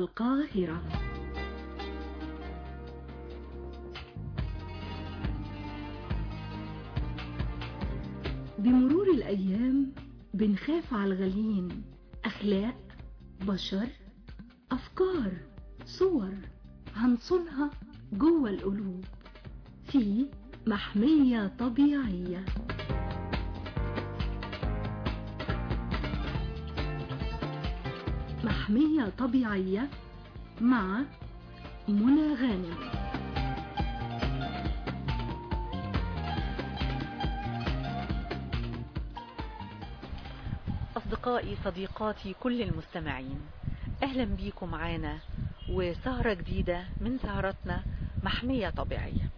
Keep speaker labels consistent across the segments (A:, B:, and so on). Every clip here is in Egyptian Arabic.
A: القاهرة بمرور الأيام بنخاف على الغاليين أخلاق بشر أفكار صور هنصونها جوه القلوب في محمية طبيعية محمية طبيعية مع منى غانم
B: أصدقائي صديقاتي كل المستمعين أهلا بيكم معانا وسهرة جديدة من سهرتنا محمية طبيعية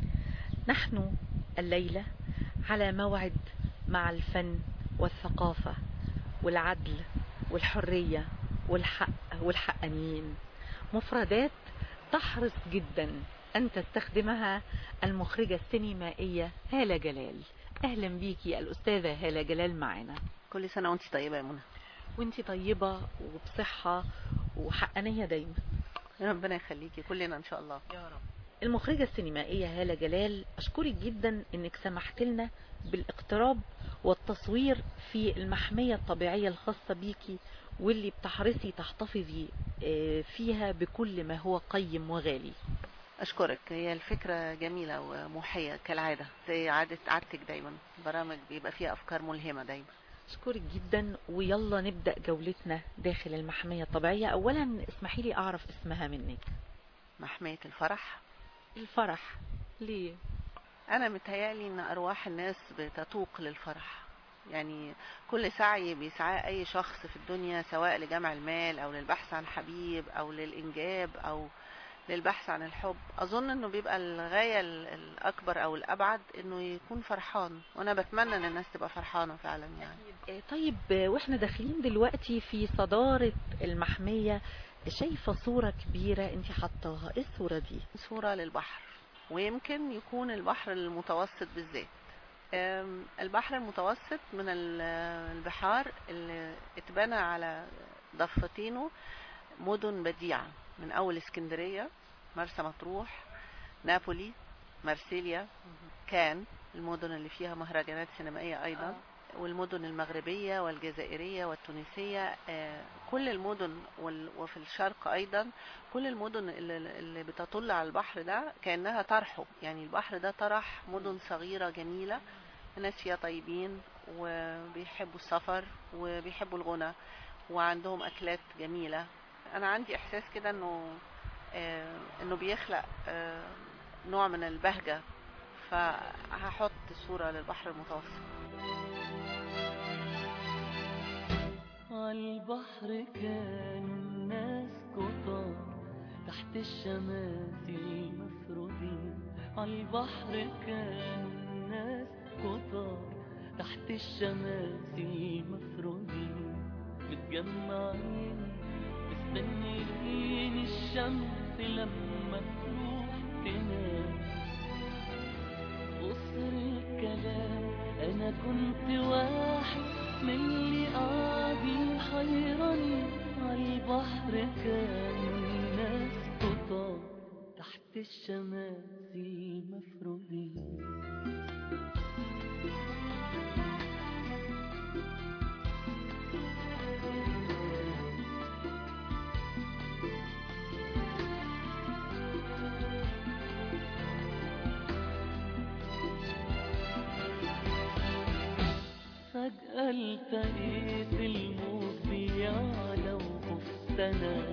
B: نحن الليلة على موعد مع الفن والثقافة والعدل والحرية والحق والحقانيين مفردات تحرص جدا أن تستخدمها المخرجة السينمائية هالة جلال أهلا بيكي الأستاذة هالة جلال معنا
C: كل سنة وانت طيبة يا منى
B: وانت طيبة وبصحة وحقانية دايما
C: ربنا يخليكي كلنا ان شاء الله
B: يا رب المخرجة السينمائية هالة جلال أشكرك جدا أنك سمحت لنا بالاقتراب والتصوير في المحمية الطبيعية الخاصة بيكي واللي بتحرصي تحتفظي فيها بكل ما هو قيم وغالي
C: أشكرك هي الفكرة جميلة وموحية كالعادة زي عادة عادتك دايما برامج بيبقى فيها أفكار ملهمة دايما
B: أشكرك جدا ويلا نبدأ جولتنا داخل المحمية الطبيعية أولا اسمحي لي أعرف اسمها منك
C: محمية الفرح
B: الفرح ليه
C: أنا متهيألي إن أرواح الناس بتتوق للفرح يعني كل سعي بيسعاه أي شخص في الدنيا سواء لجمع المال أو للبحث عن حبيب أو للإنجاب أو للبحث عن الحب أظن إنه بيبقى الغاية الأكبر أو الأبعد إنه يكون فرحان وأنا بتمنى إن الناس تبقى فرحانة فعلا يعني
B: طيب وإحنا داخلين دلوقتي في صدارة المحمية شايفة صورة كبيرة انت حطاها ايه الصورة دي
C: صورة للبحر ويمكن يكون البحر المتوسط بالذات البحر المتوسط من البحار اللي اتبنى على ضفتينه مدن بديعة من أول اسكندرية مرسى مطروح نابولي مرسيليا كان المدن اللي فيها مهرجانات سينمائية أيضا آه. والمدن المغربية والجزائرية والتونسية كل المدن وفي الشرق أيضا كل المدن اللي بتطل على البحر ده كأنها طرحه يعني البحر ده طرح مدن صغيرة جميلة الناس فيها طيبين وبيحبوا السفر وبيحبوا الغنى وعندهم أكلات جميلة أنا عندي إحساس كده إنه إنه بيخلق نوع من البهجة فهحط صورة للبحر المتوسط
D: عالبحر كانوا الناس كتار تحت الشماس المفروضين عالبحر كانوا الناس كتار تحت الشماس المفروضين متجمعين مستنيين الشمس لما تروح تنام قصر الكلام انا كنت واحد من اللي قاعدين حيرانين عالبحر كانوا الناس كتار تحت الشماس المفروضين فجأة التقيت الموج بيعلى وخفتنا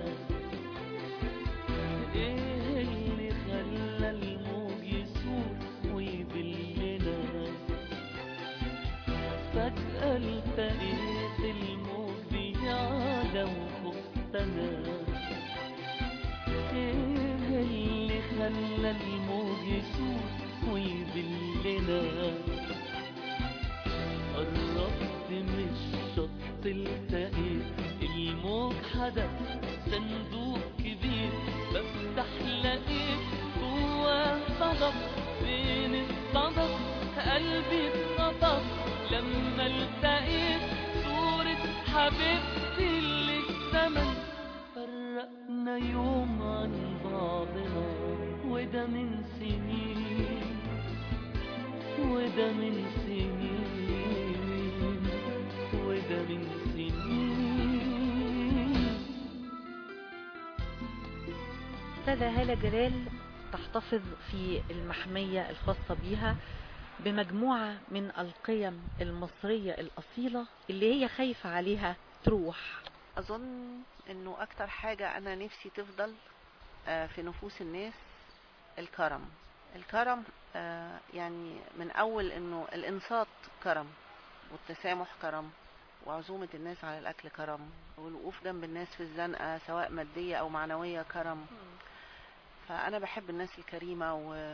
D: ايه اللي خلى الموج يسوق ويبلنا فجأة التقيت الموج بيعلى وخفتنا ايه اللي خلى الموج يسوق ويبلنا قربت من الشط التقيت الموج حدث صندوق كبير بفتح لقيت جواه صدف فين الصدف قلبي اتخطف لما التقيت صورة حبيبتي اللي الزمن فرقنا يوم عن بعضنا وده من سنين وده من سنين وده من سنين
B: أستاذة هالة جلال تحتفظ في المحمية الخاصة بيها بمجموعة من القيم المصرية الأصيلة اللي هي خايفة عليها تروح
C: اظن انه اكتر حاجة انا نفسي تفضل آه، في نفوس الناس الكرم الكرم آه، يعني من اول انه الانصات كرم والتسامح كرم وعزومة الناس على الاكل كرم والوقوف جنب الناس في الزنقة سواء مادية او معنوية كرم فانا بحب الناس الكريمة و...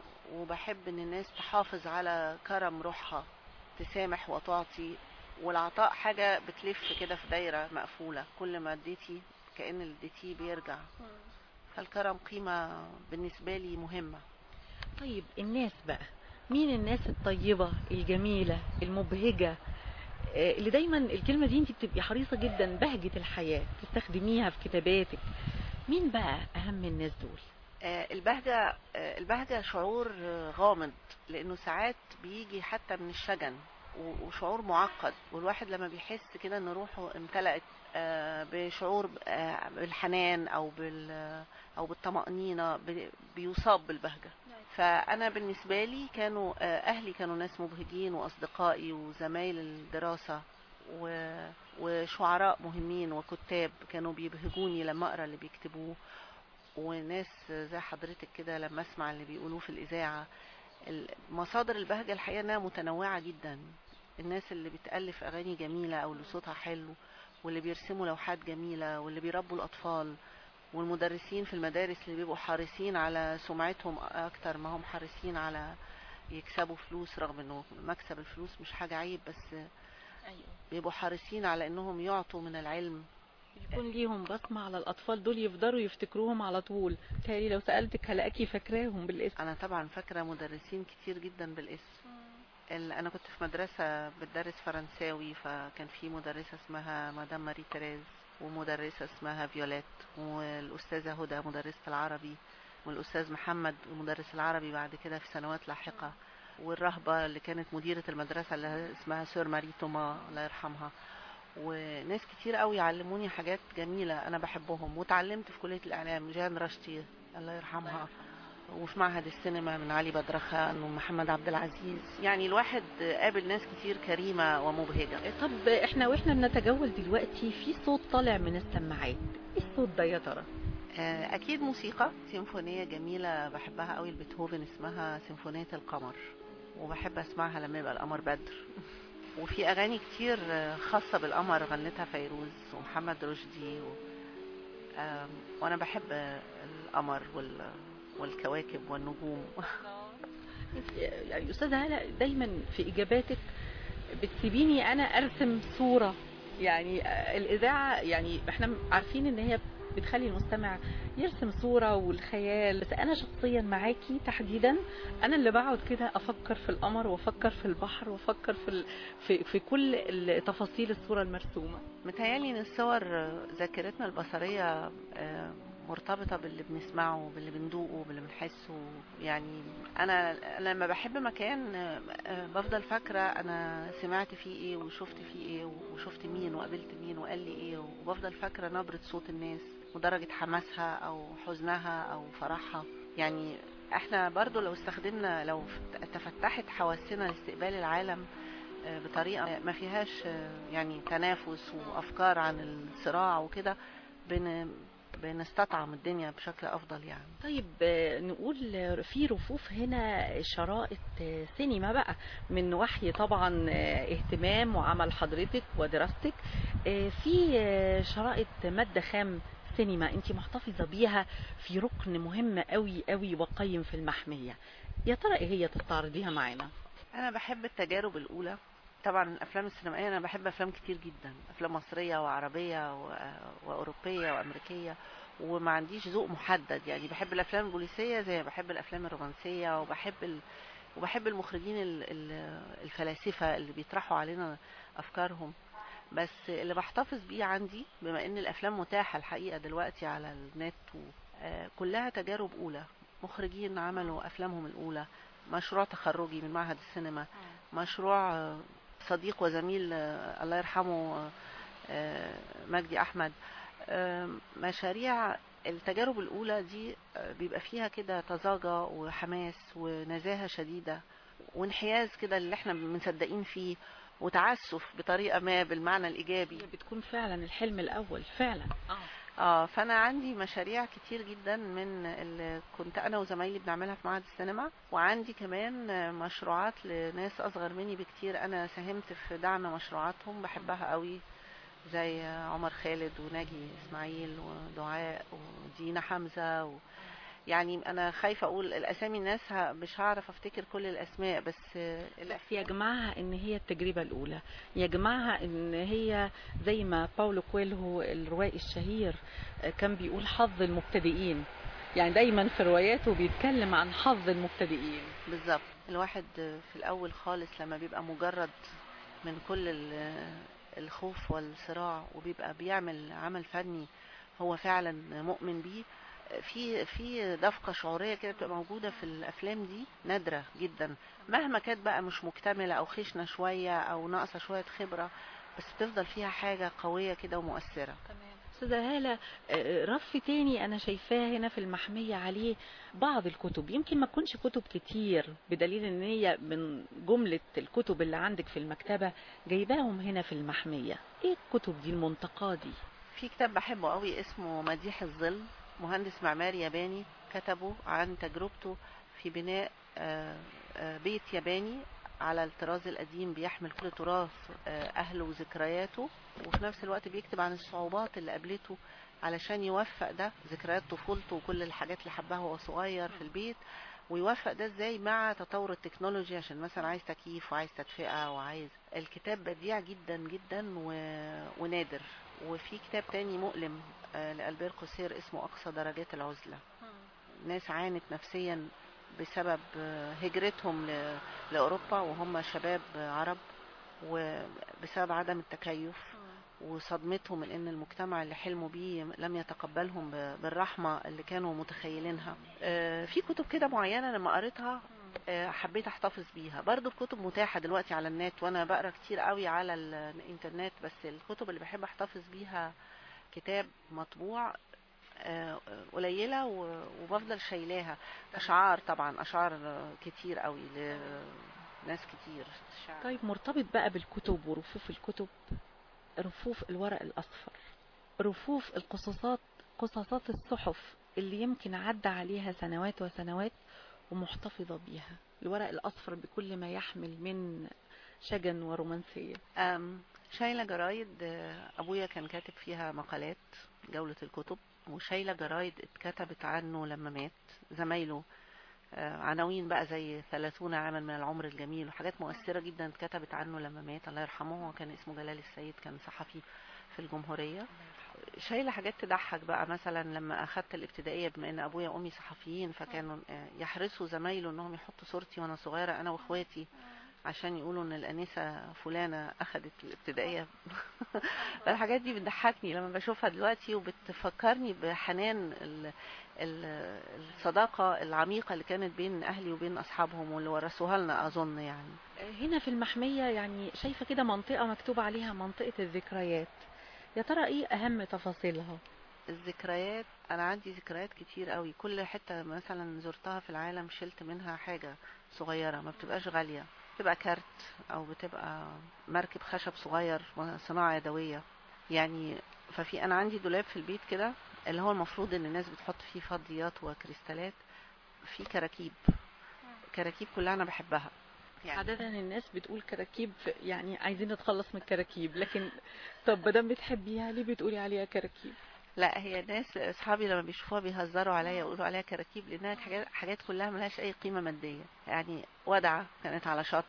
C: وبحب ان الناس تحافظ على كرم روحها تسامح وتعطي والعطاء حاجة بتلف كده في دايرة مقفولة كل ما اديتي كأن اللي اديتيه بيرجع فالكرم قيمة بالنسبة لي مهمة
B: طيب الناس بقى مين الناس الطيبة الجميلة المبهجة آه، اللي دايما الكلمة دي انت بتبقي حريصة جدا بهجة الحياة تستخدميها في كتاباتك مين بقى أهم الناس دول
C: آه، البهجة آه، البهجة شعور آه، غامض لأنه ساعات بيجي حتى من الشجن و- وشعور معقد والواحد لما بيحس كده ان روحه امتلأت آه، بشعور آه، بالحنان او بال او بالطمأنينة بي- بيصاب بالبهجة فأنا بالنسبة لي كانوا آه، أهلي كانوا ناس مبهجين وأصدقائي وزمايل الدراسة و- وشعراء مهمين وكتاب كانوا بيبهجوني لما أقرأ اللي بيكتبوه وناس زي حضرتك كده لما أسمع اللي بيقولوه في الإذاعة ال- مصادر البهجة الحقيقة إنها متنوعة جدا الناس اللي بتألف أغاني جميلة أو اللي صوتها حلو واللي بيرسموا لوحات جميلة واللي بيربوا الأطفال والمدرسين في المدارس اللي بيبقوا حريصين على سمعتهم أكتر ما هم حريصين على يكسبوا فلوس رغم إنه مكسب الفلوس مش حاجة عيب بس
B: أيوة.
C: بيبقوا حريصين على إنهم يعطوا من العلم
B: يكون ليهم بصمة على الأطفال دول يفضلوا يفتكروهم على طول تالي لو سألتك هلاقيكي فاكراهم بالاسم
C: أنا طبعا فاكرة مدرسين كتير جدا بالاسم ال- أنا كنت في مدرسة بتدرس فرنساوي فكان في مدرسة اسمها مدام ماري تيريز ومدرسة اسمها فيوليت والأستاذة هدى مدرسة العربي والأستاذ محمد مدرس العربي بعد كده في سنوات لاحقة والرهبة اللي كانت مديرة المدرسة اللي اسمها سور ماري توما الله يرحمها وناس كتير قوي علموني حاجات جميلة أنا بحبهم وتعلمت في كلية الإعلام جان رشتي الله يرحمها وفي معهد السينما من علي بدرخان ومحمد عبد العزيز يعني الواحد قابل ناس كتير كريمة ومبهجة
B: طب احنا واحنا بنتجول دلوقتي في صوت طالع من السماعات ايه الصوت ده يا ترى
C: آه، أكيد موسيقى سيمفونية جميلة بحبها قوي لبيتهوفن اسمها سيمفونية القمر وبحب أسمعها لما يبقى القمر بدر وفي أغاني كتير آه، خاصة بالقمر غنتها فيروز ومحمد رشدي و... آم، وأنا بحب آه، القمر وال... والكواكب والنجوم
B: يعني استاذه هلا دايما في اجاباتك بتسيبيني انا ارسم صوره يعني آه، الاذاعه يعني احنا عارفين ان هي بتخلي المستمع يرسم صوره والخيال بس انا شخصيا معاكي تحديدا انا اللي بقعد كده افكر في القمر وافكر في البحر وافكر في ال... في في كل ال- تفاصيل الصوره المرسومه
C: متهيألي ان الصور آه، ذاكرتنا البصرية آه، مرتبطة باللي بنسمعه باللي بندوقه باللي بنحسه يعني انا أنا لما بحب مكان آه، آه، بفضل فاكرة انا سمعت فيه ايه وشفت فيه ايه وشفت مين وقابلت مين وقال لي ايه وبفضل فاكرة نبرة صوت الناس ودرجة حماسها او حزنها او فرحها يعني احنا برضو لو استخدمنا لو تفتحت حواسنا لاستقبال العالم آه، بطريقة ما فيهاش آه، يعني تنافس وأفكار عن الصراع وكده بن بنستطعم الدنيا بشكل أفضل يعني
B: طيب آه، نقول آه، في رفوف هنا شرائط آه، سينما بقى من وحي طبعا آه، اهتمام وعمل حضرتك ودراستك آه، في آه، شرائط مادة خام سينما انت محتفظة بيها في ركن مهم قوي قوي وقيم في المحمية يا ترى ايه هي تستعرضيها معانا
C: أنا بحب التجارب الأولى طبعا الأفلام السينمائية أنا بحب أفلام كتير جدا أفلام مصرية وعربية و... وأوروبية وأمريكية وما عنديش ذوق محدد يعني بحب الأفلام البوليسية زي ما بحب الأفلام الرومانسية وبحب ال... وبحب المخرجين ال... ال- الفلاسفة اللي بيطرحوا علينا أفكارهم بس اللي بحتفظ بيه عندي بما ان الافلام متاحه الحقيقه دلوقتي على النت و... آه، كلها تجارب اولى مخرجين عملوا افلامهم الاولى مشروع تخرجي من معهد السينما مشروع آه، صديق وزميل آه، الله يرحمه آه، آه، مجدي احمد آه، مشاريع التجارب الاولى دي آه، بيبقى فيها كده طزاجه وحماس ونزاهه شديده وانحياز كده اللي احنا مصدقين فيه وتعسف بطريقه ما بالمعنى الايجابي
B: هي بتكون فعلا الحلم الاول فعلا
C: اه فانا عندي مشاريع كتير جدا من اللي كنت انا وزمايلي بنعملها في معهد السينما وعندي كمان آه، مشروعات لناس اصغر مني بكتير انا ساهمت في دعم مشروعاتهم بحبها قوي زي آه، عمر خالد وناجي اسماعيل ودعاء ودينا حمزه و... يعني انا خايفه اقول الاسامي الناس ه- مش هعرف افتكر كل الاسماء بس آه،
B: بس يجمعها ان هي التجربة الاولى يجمعها ان هي زي ما باولو كويلهو الروائي الشهير آه، كان بيقول حظ المبتدئين يعني دايما في رواياته بيتكلم عن حظ المبتدئين
C: بالظبط الواحد في الاول خالص لما بيبقى مجرد من كل ال- الخوف والصراع وبيبقى بيعمل عمل فني هو فعلا مؤمن بيه في في دفقه شعوريه كده بتبقى موجوده في الافلام دي نادره جدا مهما كانت بقى مش مكتمله او خشنه شويه او ناقصه شويه خبره بس بتفضل فيها حاجه قويه كده ومؤثره
B: استاذة هالة آه، رف تاني انا شايفاه هنا في المحمية عليه بعض الكتب يمكن ما تكونش كتب كتير بدليل ان هي من جملة الكتب اللي عندك في المكتبة جايباهم هنا في المحمية ايه الكتب دي المنتقاة دي
C: في كتاب بحبه قوي اسمه مديح الظل مهندس معماري ياباني كتبه عن تجربته في بناء آه، آه، بيت ياباني على الطراز القديم بيحمل كل تراث آه، أهله وذكرياته وفي نفس الوقت بيكتب عن الصعوبات اللي قابلته علشان يوفق ده ذكريات طفولته وكل الحاجات اللي حبها وهو صغير في البيت ويوفق ده ازاي مع تطور التكنولوجيا عشان مثلا عايز تكييف وعايز تدفئة وعايز الكتاب بديع جدا جدا و... ونادر وفي كتاب تاني مؤلم آه، لألبير قصير اسمه أقصى درجات العزلة ناس عانت نفسيا بسبب آه، هجرتهم ل... لأوروبا وهم شباب آه، عرب وبسبب عدم التكيف وصدمتهم من ان المجتمع اللي حلموا بيه لم يتقبلهم ب- بالرحمه اللي كانوا متخيلينها آه، في كتب كده معينه لما قريتها آه، حبيت احتفظ بيها برضو الكتب متاحه دلوقتي على النت وانا بقرا كتير قوي على الانترنت بس الكتب اللي بحب احتفظ بيها كتاب مطبوع آه، قليله و- وبفضل شايلاها اشعار طبعا اشعار آه، كتير قوي لناس كتير شعر.
B: طيب مرتبط بقى بالكتب ورفوف الكتب رفوف الورق الأصفر رفوف القصصات قصصات الصحف اللي يمكن عدى عليها سنوات وسنوات ومحتفظة بيها الورق الأصفر بكل ما يحمل من شجن ورومانسية
C: أم، شايلة جرايد آه، أبويا كان كاتب فيها مقالات جولة الكتب وشايلة جرايد اتكتبت عنه لما مات زمايله آه، عناوين بقى زي ثلاثون عاما من العمر الجميل وحاجات مؤثرة جدا اتكتبت عنه لما مات الله يرحمه هو كان اسمه جلال السيد كان صحفي في الجمهورية شايلة حاجات تضحك بقى مثلا لما أخدت الابتدائية بما إن أبويا وأمي صحفيين فكانوا آه، يحرصوا زمايله إنهم يحطوا صورتي وأنا صغيرة أنا وإخواتي عشان يقولوا ان الانسه فلانه اخذت الابتدائيه فالحاجات دي بتضحكني لما بشوفها دلوقتي وبتفكرني بحنان ال- ال- الصداقه العميقه اللي كانت بين اهلي وبين اصحابهم واللي ورثوها لنا اظن يعني
B: هنا في المحمية يعني شايفة كده منطقة مكتوب عليها منطقة الذكريات يا ترى ايه أهم تفاصيلها
C: الذكريات انا عندي ذكريات كتير قوي كل حته مثلا زرتها في العالم شلت منها حاجه صغيره ما بتبقاش غاليه بتبقى كارت او بتبقى مركب خشب صغير صناعه يدويه يعني ففي انا عندي دولاب في البيت كده اللي هو المفروض ان الناس بتحط فيه فضيات وكريستالات في كراكيب كراكيب كلها انا بحبها يعني
B: عادة الناس بتقول كراكيب يعني عايزين نتخلص من الكراكيب لكن طب مادام بتحبيها ليه بتقولي عليها كراكيب
C: لا هي الناس اصحابي لما بيشوفوها بيهزروا عليا يقولوا عليها كراكيب لانها حاجات حاجات كلها ملهاش اي قيمه ماديه يعني ودعه كانت على شط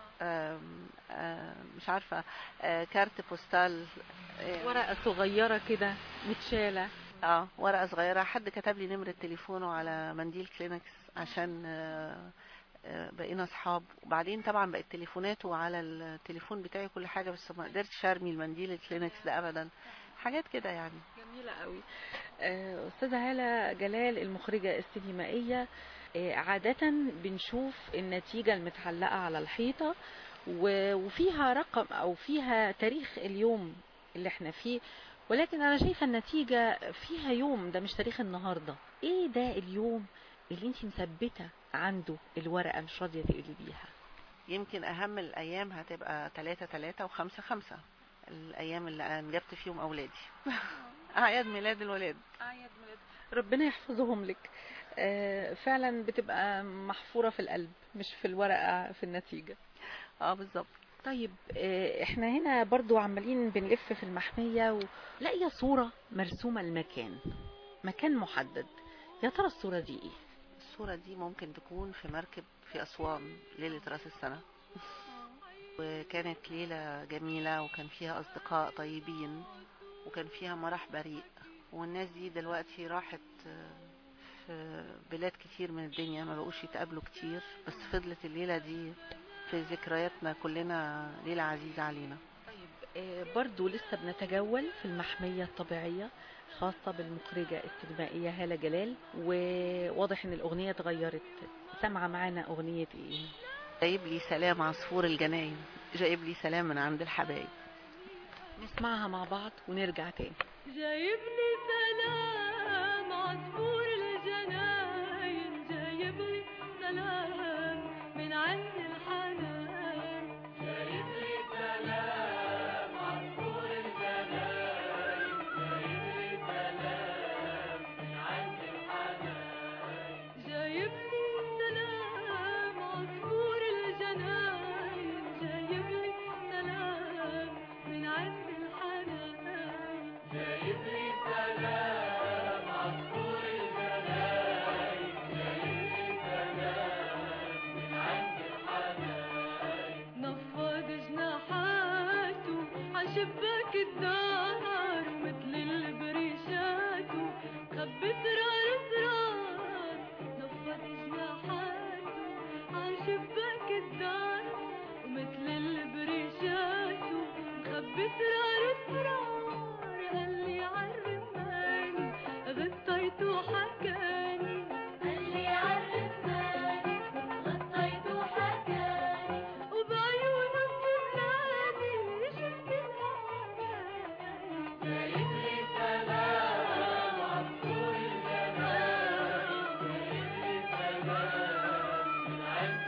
C: آم، آم، مش عارفه آه، كارت بوستال آه،
B: ورقة صغيرة كده متشالة
C: اه ورقه صغيره حد كتب لي نمره تليفونه على منديل كلينكس عشان آه، آه، بقينا اصحاب وبعدين طبعا بقت تليفوناته على التليفون بتاعي كل حاجه بس ما قدرتش ارمي المنديل الكلينكس ده ابدا حاجات كده يعني
B: جميلة قوي آه، أستاذة هالة جلال المخرجة السينمائية آه، عادة بنشوف النتيجة المتعلقة على الحيطة و- وفيها رقم أو فيها تاريخ اليوم اللي احنا فيه ولكن أنا شايفة النتيجة فيها يوم ده مش تاريخ النهاردة ايه ده اليوم اللي انت مثبتة عنده الورقة مش راضية تقلبيها
C: يمكن اهم الايام هتبقى 3 3 و5 5 الايام اللي انجبت فيهم اولادي اعياد ميلاد الولاد
B: أعياد ميلاد ربنا يحفظهم لك آه، فعلا بتبقى محفورة في القلب مش في الورقة في النتيجة
C: اه بالظبط
B: طيب آه، احنا هنا برضو عمالين بنلف في المحمية ولاقية صورة مرسومة المكان مكان محدد يا ترى الصورة دي ايه
C: الصورة دي ممكن تكون في مركب في أسوان ليلة رأس السنة وكانت ليلة جميلة وكان فيها أصدقاء طيبين وكان فيها مرح بريء والناس دي دلوقتي راحت آه، في بلاد كتير من الدنيا ما بقوش يتقابلوا كتير بس فضلت الليلة دي في ذكرياتنا كلنا ليلة عزيزة علينا
B: طيب آه، برضو لسه بنتجول في المحمية الطبيعية خاصة بالمخرجة السينمائية هالة جلال وواضح ان الأغنية اتغيرت سامعة معانا أغنية ايه
C: جايب لي سلام عصفور الجناين جايب لي سلام من عند الحبايب
B: نسمعها مع بعض ونرجع تاني
E: جايبني سلام عصفور الجناين جايبني سلام من عند الحنان جايبني سلام عصفور الجناين جايبني سلام من عند الحنان جايبني سلام عصفور الجناين جايبني سلام من عند الحنان جايبني سلام عصفور الجناين جايبني سلام من عند الحنان نفض جناحاته عشباك الدار مثل البريشات خبي سرار سرار نفض جناحاته عشباك الدار ومثل البريشات مخبي سرار سرار قال لي عرفاني غطيت وحكاني قال لي عرفاني غطيت وحكاني وبعيونه بتملاني شفت الأحلام جايب لي سلام عصفور الجمال جايب لي سلام من عند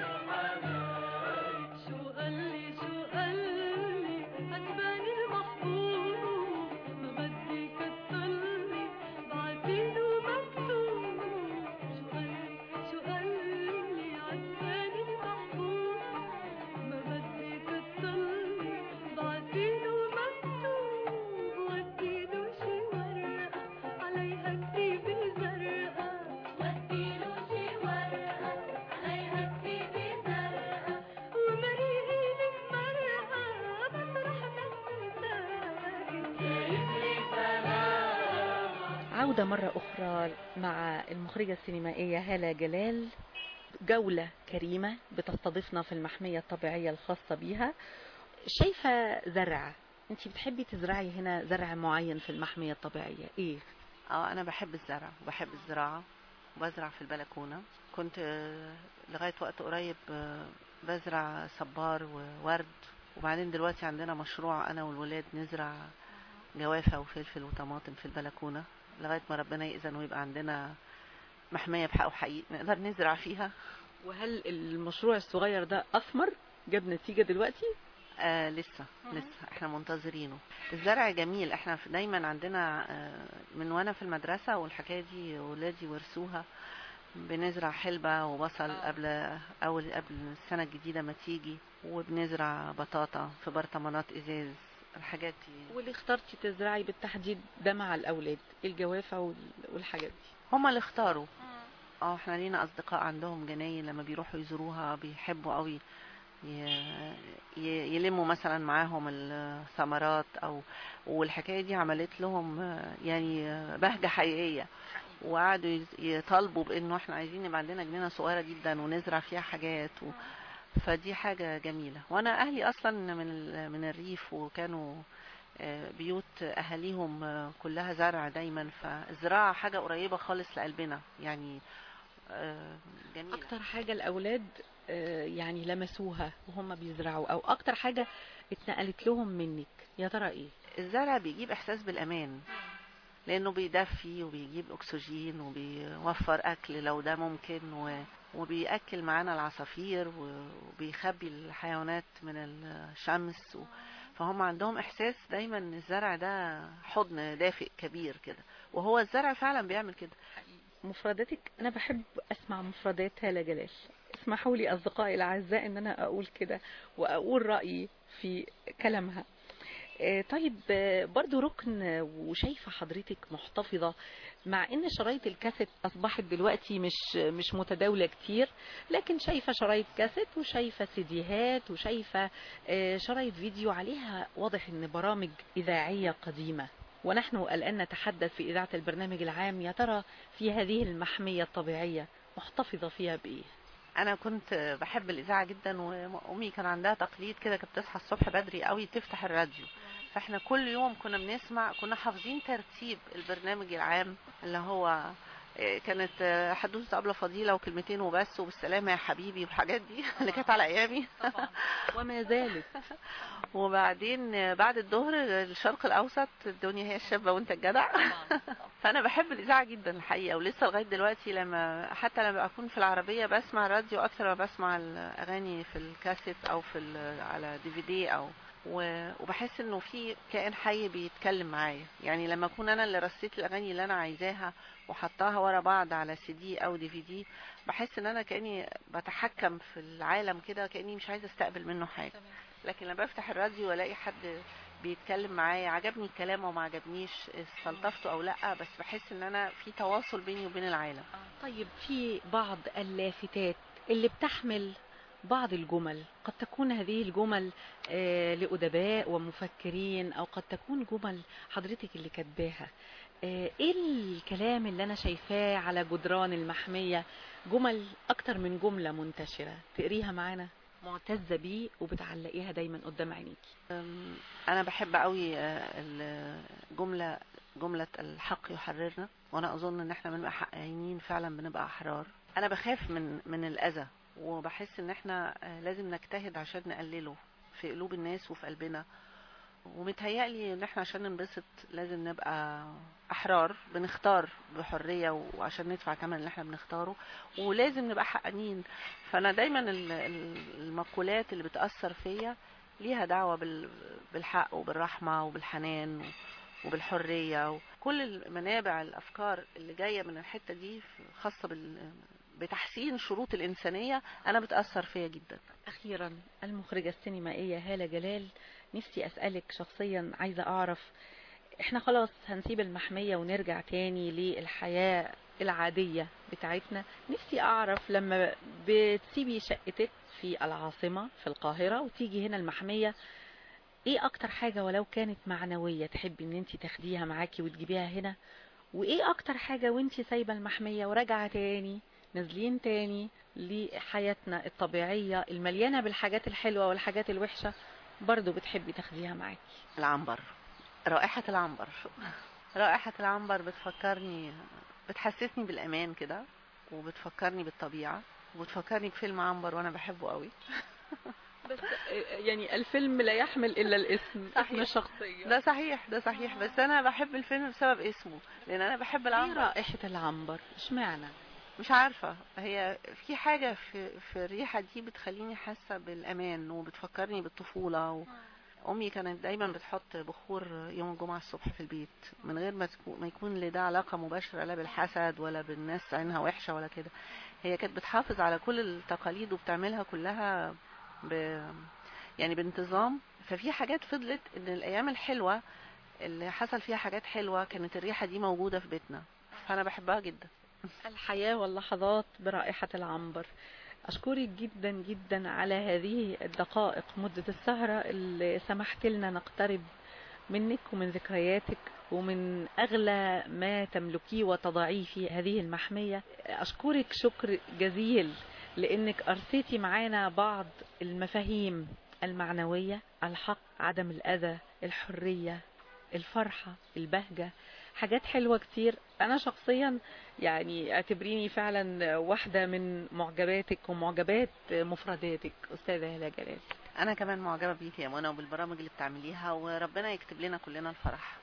E: الحنان شو قال لي شو قال لي عجباني المحبوب ما بدي كترلي بعتيله مكتوب شو قال شو قال لي عجباني المحبوب ما بدي كترلي بعتيله مكتوب وديله شي ورقة عليها كتيبة زرقاء وديله شي ورقة عليها كتيبة زرقاء ومريقي لك مرقة بطرح نفسي ساكت جايب لي سلام
B: عودة مرة أخرى مع المخرجة السينمائية هالة جلال جولة كريمة بتستضيفنا في المحمية الطبيعية الخاصة بيها شايفة زرع انت بتحبي تزرعي هنا زرع معين في المحمية الطبيعية ايه
C: اه انا بحب الزرع وبحب الزراعه وبزرع في البلكونه كنت آه، لغايه وقت قريب آه، بزرع صبار وورد وبعدين دلوقتي عندنا مشروع انا والولاد نزرع جوافه وفلفل وطماطم في البلكونه لغايه ما ربنا يأذن ويبقى عندنا محميه بحق وحقيقي نقدر نزرع فيها
B: وهل المشروع الصغير ده أثمر جاب نتيجة دلوقتي
C: آه لسه لسه احنا منتظرينه الزرع جميل احنا في- دايما عندنا آه من وانا في المدرسة والحكاية دي ولادي ورثوها بنزرع حلبة وبصل
B: آه.
C: قبل اول قبل السنة الجديدة ما تيجي وبنزرع بطاطا في برطمانات ازاز الحاجات دي
B: واللي اخترتي تزرعي بالتحديد ده مع الأولاد الجوافة وال- والحاجات دي
C: هما اللي اختاروا اه احنا لينا اصدقاء عندهم جناين لما بيروحوا يزوروها بيحبوا قوي ي- ي- يلموا مثلا معاهم الثمرات او والحكايه دي عملت لهم آه، يعني آه، بهجه حقيقيه وقعدوا يز- يطالبوا بانه احنا عايزين يبقى عندنا جنينه صغيره جدا ونزرع فيها حاجات و... فدي حاجه جميله وانا اهلي اصلا من ال- من الريف وكانوا آه، بيوت اهاليهم آه، كلها زرع دايما فالزراعه حاجه قريبه خالص لقلبنا يعني آه، جميله
B: اكتر حاجة الاولاد آه، يعني لمسوها وهم بيزرعوا او اكتر حاجة اتنقلت لهم منك يا ترى ايه
C: الزرع بيجيب احساس بالامان لانه بيدفي وبيجيب اكسجين وبيوفر اكل لو ده ممكن و... وبيأكل معانا العصافير و- وبيخبي الحيوانات من الشمس و... فهم عندهم احساس دايما ان الزرع ده حضن دافئ كبير كده وهو الزرع فعلا بيعمل كده
B: مفرداتك انا بحب اسمع مفردات هالة جلال اسمحوا لي اصدقائي الاعزاء ان انا اقول كده واقول رايي في كلامها آه، طيب آه، برضو ركن آه، وشايفة حضرتك محتفظة مع ان شرايط الكاسيت اصبحت دلوقتي مش مش متداولة كتير لكن شايفة شرايط كاسيت وشايفة سيديهات وشايفة آه، شرايط فيديو عليها واضح ان برامج اذاعية قديمة ونحن الآن نتحدث في إذاعة البرنامج العام يا ترى في هذه المحمية الطبيعية محتفظة فيها بإيه؟
C: انا كنت بحب الاذاعه جدا وامي كان عندها تقليد كده كانت تصحى الصبح بدري قوي تفتح الراديو فاحنا كل يوم كنا بنسمع كنا حافظين ترتيب البرنامج العام اللي هو إيه، كانت آه، حدوثة أبلة فضيلة وكلمتين وبس وبالسلامة يا حبيبي والحاجات دي اللي كانت على أيامي
B: طبعا وما زالت
C: وبعدين آه، بعد الظهر آه، الشرق الأوسط الدنيا هي الشابة وأنت الجدع فانا بحب الاذاعه جدا الحقيقه ولسه لغايه دلوقتي لما حتى لما اكون في العربيه بسمع الراديو اكتر ما بسمع الاغاني في الكاسيت او في ال- على دي في دي او و- وبحس انه في كائن حي بيتكلم معايا يعني لما اكون انا اللي رصيت الاغاني اللي انا عايزاها وحطاها ورا بعض على سي دي او دي في دي بحس ان انا كاني بتحكم في العالم كده كاني مش عايزه استقبل منه حاجه لكن لما بفتح الراديو والاقي حد بيتكلم معايا عجبني الكلام وما عجبنيش استلطفته او لا بس بحس ان انا في تواصل بيني وبين العالم
B: طيب في بعض اللافتات اللي بتحمل بعض الجمل قد تكون هذه الجمل آه، لأدباء ومفكرين أو قد تكون جمل حضرتك اللي كاتباها آه، ايه الكلام اللي انا شايفاه على جدران المحمية جمل اكتر من جملة منتشرة تقريها معانا معتزة بيه وبتعلقيها دايما قدام عينيكي
C: أم، انا بحب قوي آه، الجمله جمله الحق يحررنا وانا اظن ان احنا بنبقى حقانيين فعلا بنبقى احرار انا بخاف من من الاذى وبحس ان احنا آه، لازم نجتهد عشان نقلله في قلوب الناس وفي قلبنا ومتهيألي ان احنا عشان ننبسط لازم نبقى احرار بنختار بحرية وعشان ندفع كمان اللي احنا بنختاره ولازم نبقى حقانيين فانا دايما ال- ال- المقولات اللي بتأثر فيا ليها دعوة بال- بالحق وبالرحمة وبالحنان وبالحرية وكل المنابع الأفكار اللي جاية من الحتة دي خاصة بال بتحسين شروط الإنسانية أنا بتأثر فيا جدا
B: أخيرا المخرجة السينمائية هالة جلال نفسي أسألك شخصيا عايزة أعرف إحنا خلاص هنسيب المحمية ونرجع تاني للحياة العادية بتاعتنا نفسي أعرف لما بتسيبي شقتك في العاصمة في القاهرة وتيجي هنا المحمية إيه أكتر حاجة ولو كانت معنوية تحبي إن أنت تاخديها معاكي وتجيبيها هنا وإيه أكتر حاجة وأنت سايبة المحمية وراجعة تاني نازلين تاني لحياتنا الطبيعية المليانة بالحاجات الحلوة والحاجات الوحشة برضو بتحبي تاخديها معاكي
C: العنبر رائحة العنبر رائحة العنبر بتفكرني بتحسسني بالأمان كده وبتفكرني بالطبيعة وبتفكرني بفيلم عنبر وأنا بحبه قوي
B: بس يعني الفيلم لا يحمل إلا الاسم
C: صحيح.
B: اسم الشخصية
C: ده صحيح ده صحيح بس أنا بحب الفيلم بسبب اسمه لأن أنا بحب
B: ايه
C: العنبر
B: رائحة العنبر اشمعنى
C: مش عارفة هي في حاجة في, في الريحة دي بتخليني حاسة بالأمان وبتفكرني بالطفولة و... أمي كانت دايما بتحط بخور يوم الجمعة الصبح في البيت من غير ما, تكو... ما يكون لده علاقة مباشرة لا بالحسد ولا بالناس عينها وحشة ولا كده هي كانت بتحافظ على كل التقاليد وبتعملها كلها ب... يعني بانتظام ففي حاجات فضلت ان الأيام الحلوة اللي حصل فيها حاجات حلوة كانت الريحة دي موجودة في بيتنا فأنا بحبها جدا
B: الحياة واللحظات برائحة العنبر أشكرك جدا جدا على هذه الدقائق مدة السهرة اللي سمحت لنا نقترب منك ومن ذكرياتك ومن أغلى ما تملكيه وتضعيه في هذه المحمية أشكرك شكر جزيل لأنك أرسيتي معانا بعض المفاهيم المعنوية الحق عدم الأذى الحرية الفرحة البهجة حاجات حلوة كتير أنا شخصيا يعني اعتبريني فعلا واحدة من معجباتك ومعجبات مفرداتك أستاذة هلا جلال
C: انا كمان معجبه بيكي يا منى وبالبرامج اللي بتعمليها وربنا يكتب لنا كلنا الفرح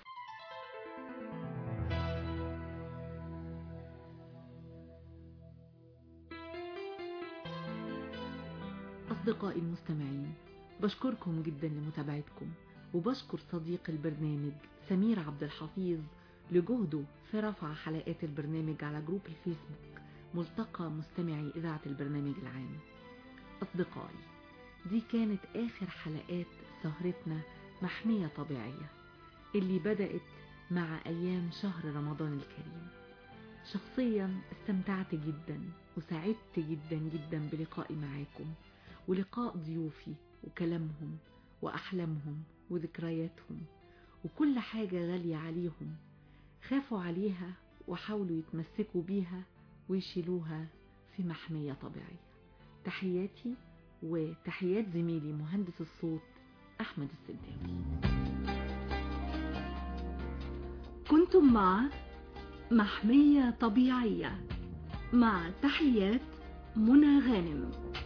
F: أصدقائي المستمعين بشكركم جدا لمتابعتكم وبشكر صديق البرنامج سمير عبد الحفيظ لجهده في رفع حلقات البرنامج على جروب الفيسبوك ملتقى مستمعي إذاعة البرنامج العام أصدقائي دي كانت آخر حلقات سهرتنا محمية طبيعية اللي بدأت مع أيام شهر رمضان الكريم شخصيا استمتعت جدا وسعدت جدا جدا بلقائي معاكم ولقاء ضيوفي وكلامهم وأحلامهم وذكرياتهم وكل حاجة غالية عليهم خافوا عليها وحاولوا يتمسكوا بيها ويشيلوها في محمية طبيعية تحياتي وتحيات زميلي مهندس الصوت أحمد السداوي
A: كنتم مع محمية طبيعية مع تحيات منى غانم